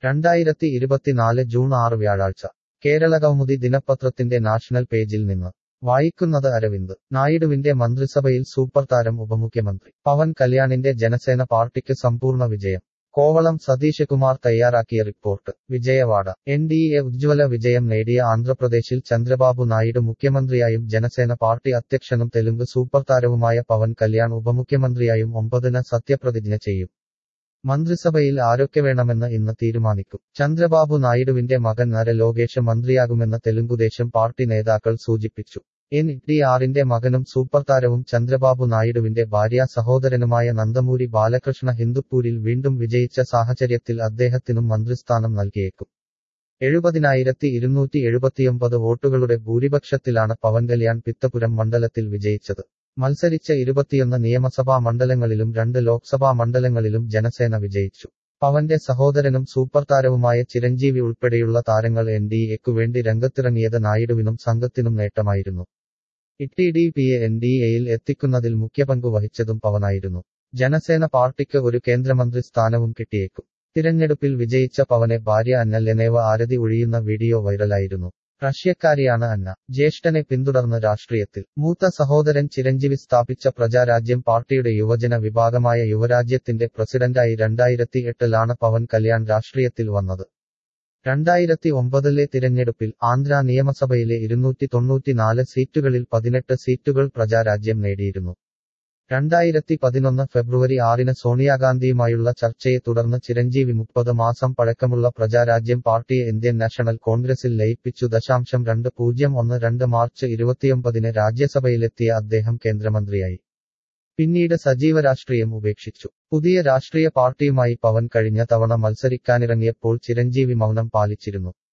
രണ്ടായിരത്തി ഇരുപത്തിനാല് ജൂൺ ആറ് വ്യാഴാഴ്ച കേരളകൗമുദി ദിനപത്രത്തിന്റെ നാഷണൽ പേജിൽ നിന്ന് വായിക്കുന്നത് അരവിന്ദ് നായിഡുവിന്റെ മന്ത്രിസഭയിൽ സൂപ്പർ താരം ഉപമുഖ്യമന്ത്രി പവൻ കല്യാണിന്റെ ജനസേന പാർട്ടിക്ക് സമ്പൂർണ്ണ വിജയം കോവളം സതീഷ് കുമാർ തയ്യാറാക്കിയ report Vijayawada N D A ഉജ്ജ്വല വിജയം നേടിയ ആന്ധ്രാപ്രദേശിൽ ചന്ദ്രബാബു നായിഡു മുഖ്യമന്ത്രിയായും ജനസേന പാർട്ടി അധ്യക്ഷനും തെലുങ്ക് സൂപ്പർ താരവുമായ പവൻ കല്യാൺ ഉപമുഖ്യമന്ത്രിയായും ഒമ്പതിന് സത്യപ്രതിജ്ഞ ചെയ്യും മന്ത്രിസഭയിൽ ആരൊക്കെ വേണമെന്ന് ഇന്ന് തീരുമാനിക്കും ചന്ദ്രബാബു നായിഡുവിന്റെ മകൻ നര ലോകേഷ് മന്ത്രിയാകുമെന്ന് തെലുങ്കുദേശം പാർട്ടി നേതാക്കൾ സൂചിപ്പിച്ചു എൻ ഡി ആറിന്റെ മകനും സൂപ്പർ താരവും ചന്ദ്രബാബു നായിഡുവിന്റെ ഭാര്യാ സഹോദരനുമായ നന്ദമൂരി ബാലകൃഷ്ണ ഹിന്ദുപ്പൂരിൽ വീണ്ടും വിജയിച്ച സാഹചര്യത്തിൽ അദ്ദേഹത്തിനും മന്ത്രിസ്ഥാനം നൽകിയേക്കും എഴുപതിനായിരത്തി ഇരുന്നൂറ്റി എഴുപത്തിയൊമ്പത് വോട്ടുകളുടെ ഭൂരിപക്ഷത്തിലാണ് പവൻ കല്യാൺ പിത്തപുരം മണ്ഡലത്തിൽ വിജയിച്ചത് മത്സരിച്ച ഇരുപത്തിയൊന്ന് നിയമസഭാ മണ്ഡലങ്ങളിലും രണ്ട് ലോക്സഭാ മണ്ഡലങ്ങളിലും ജനസേന വിജയിച്ചു പവന്റെ സഹോദരനും സൂപ്പർ താരവുമായ ചിരഞ്ജീവി ഉൾപ്പെടെയുള്ള താരങ്ങൾ എൻ ഡി എക്കു വേണ്ടി രംഗത്തിറങ്ങിയത് നായിഡുവിനും സംഘത്തിനും നേട്ടമായിരുന്നു ഇട്ടി ഡി പിയെ എൻ ഡി എയിൽ എത്തിക്കുന്നതിൽ മുഖ്യപങ്കു വഹിച്ചതും പവനായിരുന്നു ജനസേന പാർട്ടിക്ക് ഒരു കേന്ദ്രമന്ത്രി സ്ഥാനവും കിട്ടിയേക്കും തിരഞ്ഞെടുപ്പിൽ വിജയിച്ച പവനെ ഭാര്യ അന്ന ലെനേവ ആരതി ഒഴിയുന്ന വീഡിയോ വൈറലായിരുന്നു റഷ്യക്കാരിയാണ് അന്ന ജ്യേഷ്ഠനെ പിന്തുടർന്ന് രാഷ്ട്രീയത്തിൽ മൂത്ത സഹോദരൻ ചിരഞ്ജീവി സ്ഥാപിച്ച പ്രജാരാജ്യം പാർട്ടിയുടെ യുവജന വിഭാഗമായ യുവരാജ്യത്തിന്റെ പ്രസിഡന്റായി രണ്ടായിരത്തി എട്ടിലാണ് പവൻ കല്യാൺ രാഷ്ട്രീയത്തിൽ വന്നത് രണ്ടായിരത്തി ഒമ്പതിലെ തിരഞ്ഞെടുപ്പിൽ ആന്ധ്ര നിയമസഭയിലെ ഇരുന്നൂറ്റി തൊണ്ണൂറ്റിനാല് സീറ്റുകളിൽ പതിനെട്ട് സീറ്റുകൾ പ്രജാരാജ്യം നേടിയിരുന്നു രണ്ടായിരത്തി പതിനൊന്ന് ഫെബ്രുവരി ആറിന് സോണിയാഗാന്ധിയുമായുള്ള ചർച്ചയെ തുടർന്ന് ചിരഞ്ജീവി മുപ്പത് മാസം പഴക്കമുള്ള പ്രജാരാജ്യം പാർട്ടിയെ ഇന്ത്യൻ നാഷണൽ കോൺഗ്രസിൽ ലയിപ്പിച്ചു ദശാംശം രണ്ട് പൂജ്യം ഒന്ന് രണ്ട് മാർച്ച് ഇരുപത്തിയൊമ്പതിന് രാജ്യസഭയിലെത്തിയ അദ്ദേഹം കേന്ദ്രമന്ത്രിയായി പിന്നീട് സജീവ രാഷ്ട്രീയം ഉപേക്ഷിച്ചു പുതിയ രാഷ്ട്രീയ പാർട്ടിയുമായി പവൻ കഴിഞ്ഞ തവണ മത്സരിക്കാനിറങ്ങിയപ്പോൾ ചിരഞ്ജീവി മൗനം പാലിച്ചിരുന്നു